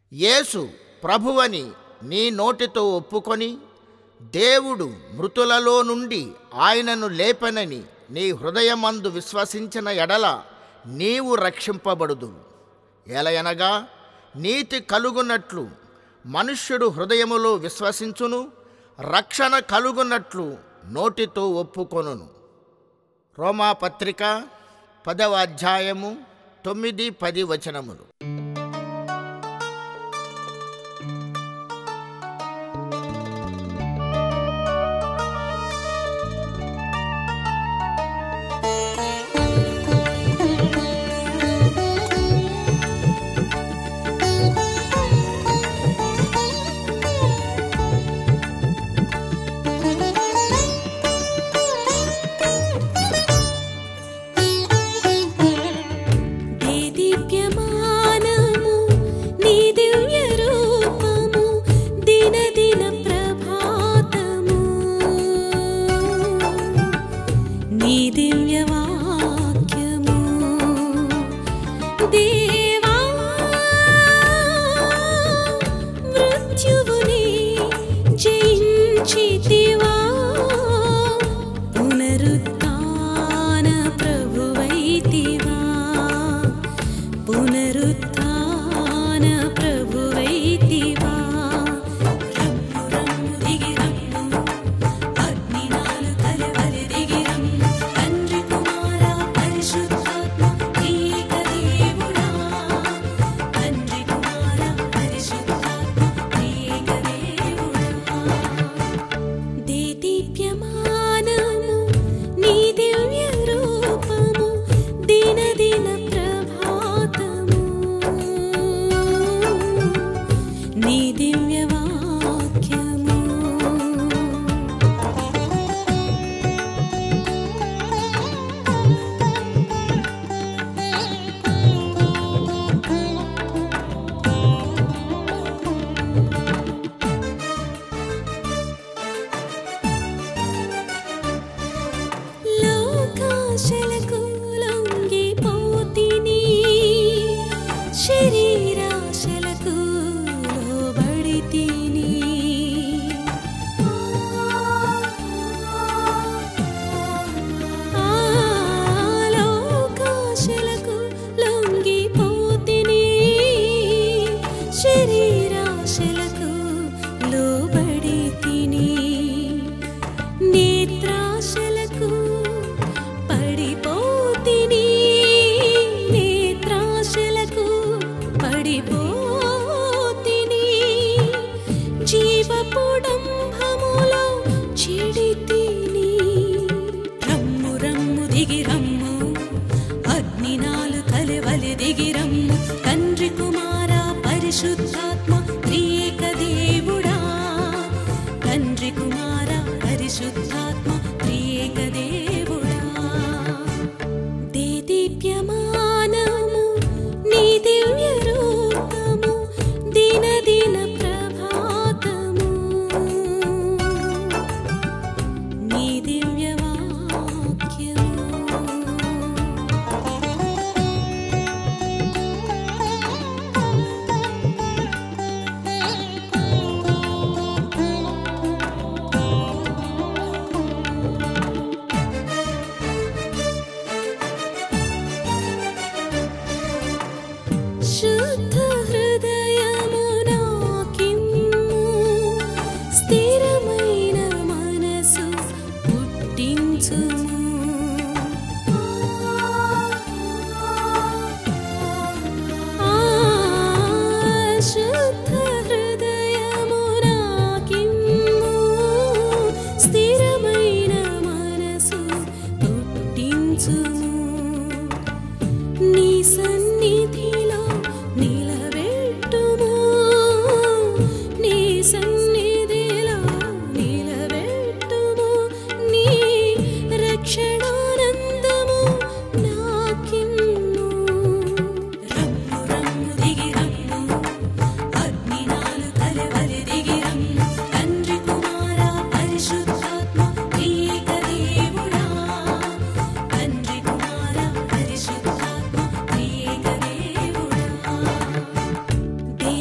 యేసు ప్రభువని నీ నోటితో ఒప్పుకొని దేవుడు మృతులలో నుండి ఆయనను లేపనని నీ హృదయమందు విశ్వసించిన ఎడల నీవు రక్షింపబడుదు ఎలయనగా నీతి కలుగునట్లు మనుష్యుడు హృదయములో విశ్వసించును రక్షణ కలుగునట్లు నోటితో ఒప్పుకొనును రోమాపత్రిక పదవ అధ్యాయము తొమ్మిది పది వచనములు దేదీప్యమానము నీ దివ్య రూపము దినదిన ప్రభాతము నీ దివ్య వాక్యము దేవా మృత్యువుని జయించితివా పునరుత్థాన ప్రభువైతివా పునరుత్థాన ప్రభువైతివా రమ్ము రమ్ము దిగి రమ్ము అగ్ని నాలుకల వలె దిగి రమ్ము తండ్రి కుమార పరిశుద్ధాత్మ ఏక దేవుడా తండ్రి కుమార పరిశుద్ధాత్మ ఏక దేవుడా దేదీప్యమానము నీ దివ్య రూపము దినదిన ప్రభాతము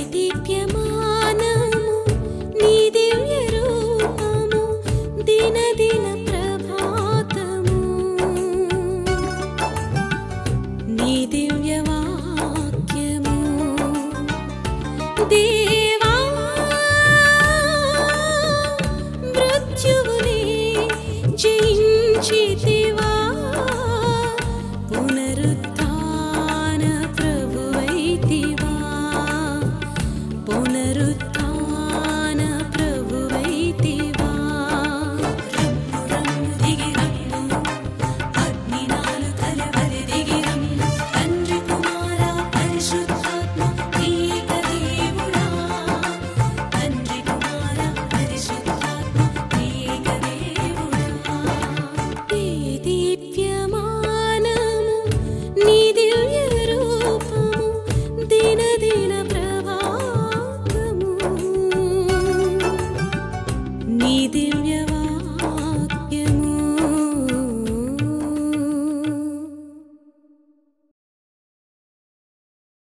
దీప్యమానము నీ దివ్య రూపము దినదిన ప్రభాతము నీ దివ్య వాక్యము దే